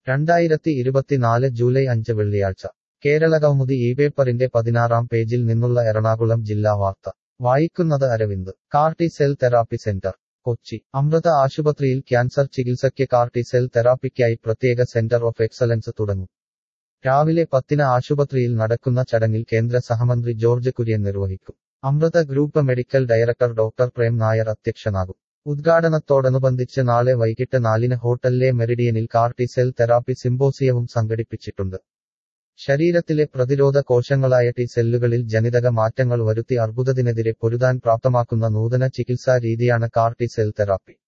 രണ്ടായിരത്തി ഇരുപത്തിനാല് ജൂലൈ അഞ്ച് വെള്ളിയാഴ്ച കേരളകൗമുദി ഈ പേപ്പറിന്റെ പതിനാറാം പേജിൽ നിന്നുള്ള എറണാകുളം ജില്ലാ വാർത്ത വായിക്കുന്നത് Arvind CAR T cell therapy centre Kochi Amrita ആശുപത്രിയിൽ ക്യാൻസർ ചികിത്സയ്ക്ക് കാർട്ടി സെൽ തെറാപ്പിക്കായി പ്രത്യേക സെന്റർ ഓഫ് എക്സലൻസ് തുടങ്ങും രാവിലെ പത്തിന് ആശുപത്രിയിൽ നടക്കുന്ന ചടങ്ങിൽ കേന്ദ്ര സഹമന്ത്രി ജോർജ് കുര്യൻ നിർവഹിക്കും Amrita group medical director doctor Prem Nair അധ്യക്ഷനാകും ഉദ്ഘാടനത്തോടനുബന്ധിച്ച് നാളെ വൈകിട്ട് നാലിന് ഹോട്ടലിലെ മെറിഡിയനിൽ കാർട്ടി സെൽ തെറാപ്പി സിംബോസിയവും സംഘടിപ്പിച്ചിട്ടുണ്ട് ശരീരത്തിലെ പ്രതിരോധ കോശങ്ങളായ ടി സെല്ലുകളിൽ ജനിതക മാറ്റങ്ങൾ വരുത്തി അർബുദത്തിനെതിരെ പൊരുതാൻ പ്രാപ്തമാക്കുന്ന നൂതന ചികിത്സാ രീതിയാണ് കാർട്ടി സെൽ തെറാപ്പി